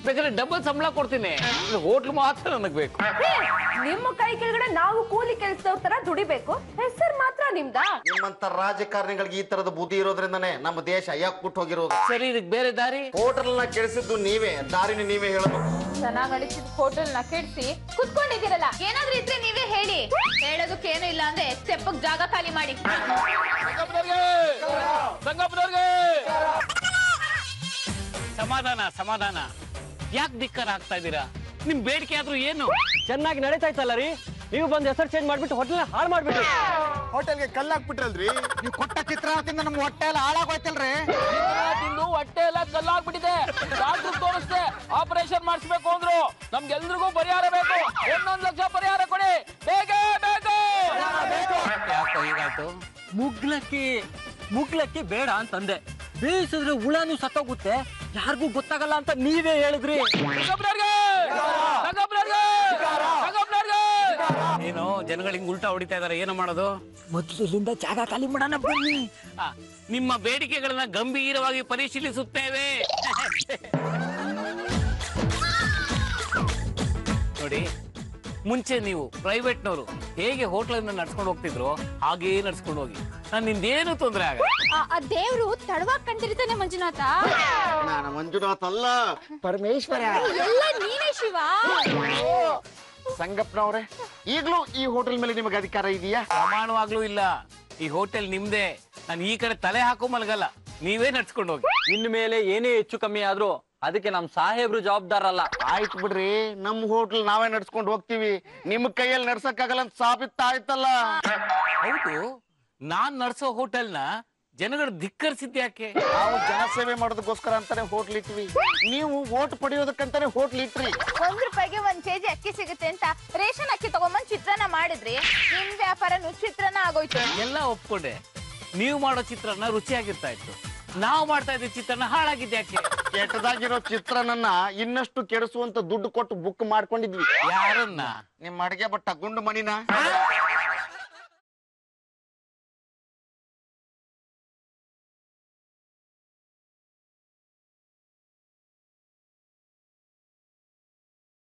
ಬೇಕಾದ್ರೆ ಡಬಲ್ ಸಂಬಳ ಕೊಡ್ತೀನಿ ಹೋಟ್ಲ್ ಮಾತ್ರ ನನಗ್ ಬೇಕು ನಿಮ್ಮ ಕೈ ಕೆಳಗಡೆ ನಾವು ಕೂಲಿ ಕೆಲ್ಸದವ್ರ ತರ ದುಡಿಬೇಕು ಹೆಸರು ಮಾತ್ರ ನಿಮ್ದಾ ನಿಮ್ಮಂತ ರಾಜಕಾರಣಿಗಳಿಗೆ ಈ ತರದ ಬುದ್ಧಿ ಇರೋದ್ರಿಂದನೇ ನಮ್ಮ ದೇಶ ಯಾಕೆ ಹೋಗಿರೋದು ಸರಿ ಇದಕ್ ಬೇರೆ ದಾರಿ ಹೋಟೆಲ್ ನ ಕೆಡಿಸಿದ್ದು ನೀವೇ ದಾರಿನ ನೀವೇ ಹೇಳೋದು ಚೆನ್ನಾಗ್ ಅಳಿಸಿದ ಹೋಟೆಲ್ ನ ಕೆಡ್ಸಿ ಕುತ್ಕೊಂಡಿದ್ದೀರಲ್ಲ ಏನಾದ್ರೂ ಇದ್ರೆ ನೀವೇ ಹೇಳಿ ಹೇಳೋದಕ್ಕೇನು ಇಲ್ಲ ಅಂದ್ರೆ ತೆಪ್ಪಗ್ ಜಾಗ ಖಾಲಿ ಮಾಡಿ ಸಮಾಧಾನ ಸಮಾಧಾನ ಯಾಕೆ ಧಿಕ್ಕಾರ ಆಗ್ತಾ ಇದ್ದೀರಾ ನಿಮ್ ಬೇಡಿಕೆ ಆದ್ರೂ ಏನು ಚೆನ್ನಾಗಿ ನಡೀತಾ ಇತ್ತಲ್ಲ ರೀ ನೀವು ಬಂದು ಹೆಸರು ಚೇಂಜ್ ಮಾಡ್ಬಿಟ್ಟು ಹೋಟೆಲ್ ಹಾಳು ಮಾಡ್ಬಿಟ್ರಿ ಹೋಟೆಲ್ಗೆ ಕಲ್ಲಾಕ್ಬಿಟ್ರಲ್ರಿ ನೀವು ಕೊಟ್ಟ ಚಿತ್ರಾವತಿಯಿಂದ ನಮ್ಮ ಹೊಟ್ಟೆ ಎಲ್ಲ ಹಾಳಾಗೋಯ್ತಲ್ರಿ ತಿಂದು ಹೊಟ್ಟೆ ಎಲ್ಲ ಕಲ್ಲಾಗ್ಬಿಟ್ಟಿದೆ ಡಾಕ್ಟರ್ ತೋರಿಸ್ದೆ ಆಪರೇಷನ್ ಮಾಡಿಸ್ಬೇಕು ಅಂದ್ರು ನಮ್ಗೆಲ್ರಿಗೂ ಪರಿಹಾರ ಬೇಕು ಒಂದೊಂದ್ ಲಕ್ಷ ಪರಿಹಾರ ಕೊಡಿ ಬೇಗ ಬೇಕು ಯಾಕೋ ಹೀಗಾಯ್ತು ಮುಗ್ಲಕ್ಕಿ ಮುಗ್ಲಕ್ಕಿ ಬೇಡ ಅಂತಂದೆ ಬೇಯಿಸಿದ್ರೆ ಹುಳನು ಸತ್ತೋಗುತ್ತೆ ಯಾರಿಗೂ ಗೊತ್ತಾಗಲ್ಲ ಅಂತ ನೀವೇ ಹೇಳಿದ್ರಿ ಸಂಗಪ್ಪನವ್ರಿಗೆ! ಸಂಗಪ್ಪನವ್ರಿಗೆ! ಸಂಗಪ್ಪನವ್ರಿಗೆ! ಏನು ಜನಗಳಿಗೆ ಉಲ್ಟಾ ಹೊಡಿತಾ ಇದಾರೆ ಏನು ಮಾಡೋದು ಮೊದ್ಲು ಇಲ್ಲಿಂದ ಜಾಗ ಖಾಲಿ ಮಾಡೋಣ ಬನ್ನಿ ಆ, ನಿಮ್ಮ ಬೇಡಿಕೆಗಳನ್ನ ಗಂಭೀರವಾಗಿ ಪರಿಶೀಲಿಸುತ್ತೇವೆ ನೋಡಿ ಮುಂಚೆ ನೀವು ಪ್ರೈವೇಟ್ನವರು ಹೇಗೆ ಹೋಟ್ಲನ್ನ ನಡ್ಸ್ಕೊಂಡು ಹೋಗ್ತಿದ್ರು ಹಾಗೇ ನಡ್ಸ್ಕೊಂಡು ಹೋಗಿ ನಾನು ನಿಂದೇನು ತೊಂದರೆ ಆಗ ಆ ದೇವ್ರು ತಡವಾಗಿ ಕಂಡಿರ್ತಾನೆ ಮಂಜುನಾಥ ನಾನು ಮಂಜುನಾಥ್ ಅಲ್ಲ ಪರಮೇಶ್ವರ ಎಲ್ಲ ನೀನೇ ಶಿವ ಸಂಗಪ್ಪನವ್ರೆ ಈಗಲೂ ಈ ಹೋಟೆಲ್ ಮೇಲೆ ನಿಮಗೆ ಅಧಿಕಾರ ಇದೆಯಾ ಪ್ರಮಾಣವಾಗ್ಲೂ ಇಲ್ಲ ಈ ಹೋಟೆಲ್ ನಿಮ್ದೇ ನಾನು ಈ ಕಡೆ ತಲೆ ಹಾಕೋ ಮಲಗಲ್ಲ ನೀವೇ ನಡ್ಸ್ಕೊಂಡು ಹೋಗಿ ಇನ್ ಮೇಲೆ ಏನೇ ಹೆಚ್ಚು ಕಮ್ಮಿ ಆದ್ರೂ ಅದಕ್ಕೆ ನಮ್ ಸಾಹೇಬ್ರು ಜವಾಬ್ದಾರಲ್ಲ ಆಯ್ತು ಬಿಡ್ರಿ ನಮ್ ಹೋಟ್ಲ್ ನಾವೇ ನಡ್ಸ್ಕೊಂಡು ಹೋಗ್ತೀವಿ ನಿಮ್ ಕೈಯಲ್ಲಿ ನಡ್ಸಕ್ಕಾಗಲ್ಲ ಅಂತ ಸಾಬೀತಾಯ್ತಲ್ಲ ಹೌದು ನಾನ್ ನಡ್ಸೋ ಹೋಟೆಲ್ನ ಜನಗಳು ಧಿಕ್ಕರಿಸಿದ್ ಯಾಕೆ ನಾವು ಜನಸೇವೆ ಮಾಡೋದಕ್ಕೋಸ್ಕರ ಅಂತಾನೆ ಹೋಟ್ಲ್ ಇಟ್ವಿ ನೀವು ಓಟ್ ಪಡೆಯೋದಕ್ಕಂತಾನೆ ಹೋಟ್ಲ್ ಇಟ್ರಿ ಒಂದ್ ರೂಪಾಯಿಗೆ ಒಂದ್ ಕೆಜಿ ಅಕ್ಕಿ ಸಿಗುತ್ತೆ ಅಂತ ರೇಷನ್ ಅಕ್ಕಿ ತಗೊಂಬಂದ್ ಚಿತ್ರಾನ್ನ ಮಾಡಿದ್ರಿ ನಿಮ್ ವ್ಯಾಪಾರನು ಚಿತ್ರಾನ್ನ ಆಗೋಯ್ತು ಎಲ್ಲ ಒಪ್ಕೊಂಡೆ ನೀವು ಮಾಡೋ ಚಿತ್ರಾನ್ನ ರುಚಿಯಾಗಿರ್ತಾ ಇತ್ತು ನಾವು ಮಾಡ್ತಾ ಇದ್ದ ಚಿತ್ರಾನ್ನ ಹಾಳಾಗಿದ್ದು ಯಾಕೆ ಕೆಟ್ಟದಾಗಿರೋ ಚಿತ್ರನನ್ನ ಇನ್ನಷ್ಟು ಕೆಡಿಸುವಂತ ದುಡ್ಡು ಕೊಟ್ಟು ಬುಕ್ ಮಾಡ್ಕೊಂಡಿದ್ವಿ ಯಾರನ್ನ ನಿಮ್ ಅಡಿಗೆ ಬಟ್ಟ ಗುಂಡು ಮಣಿನ